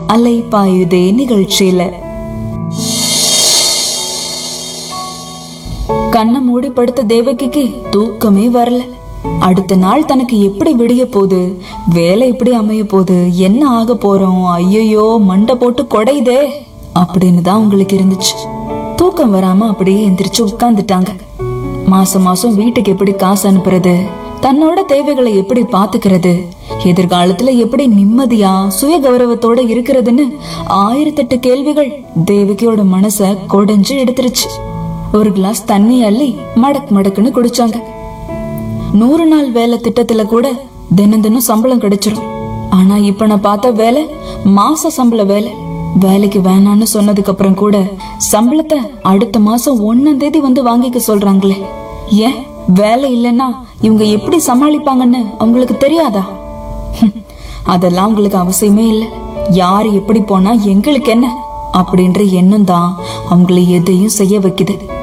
அலை பாயுதே நிகழ்ச்சியில கண்ணை மூடி படுத்த தேவகிக்கு தூக்கமே வரல அடுத்த நாள் தனக்கு எப்படி விடிய போகுது வேலை எப்படி அமைய போகுது என்ன ஆக போறோம் ஐயோ மண்டை போட்டு கொடையுதே அப்படின்னு தான் உங்களுக்கு இருந்துச்சு தூக்கம் வராம அப்படியே எந்திரிச்சு உட்கார்ந்துட்டாங்க மாசம் மாசம் வீட்டுக்கு எப்படி காசு அனுப்புறது தன்னோட தேவைகளை எப்படி பாத்துக்கிறது எதிர்காலத்துல எப்படி நிம்மதியா சுய கௌரவத்தோட இருக்கிறதுன்னு ஆயிரத்தெட்டு கேள்விகள் தேவகியோட மனச கொடைஞ்சு எடுத்துருச்சு ஒரு கிளாஸ் தண்ணி அள்ளி மடக் மடக்குன்னு குடிச்சாங்க நூறு நாள் வேலை திட்டத்துல கூட தினம் தினம் சம்பளம் கிடைச்சிரும் ஆனா இப்ப நான் பார்த்த வேலை மாச சம்பள வேலை வேலைக்கு வேணான்னு சொன்னதுக்கு அப்புறம் கூட சம்பளத்தை அடுத்த மாசம் ஒன்னாம் தேதி வந்து வாங்கிக்க சொல்றாங்களே ஏன் வேலை இல்லைன்னா இவங்க எப்படி சமாளிப்பாங்கன்னு அவங்களுக்கு தெரியாதா ஹம், அதெல்லாம் அவங்களுக்கு அவசியமே இல்லை யாரு எப்படி போனா எங்களுக்கு என்ன அப்படின்ற எண்ணம் தான் அவங்களை எதையும் செய்ய வைக்குது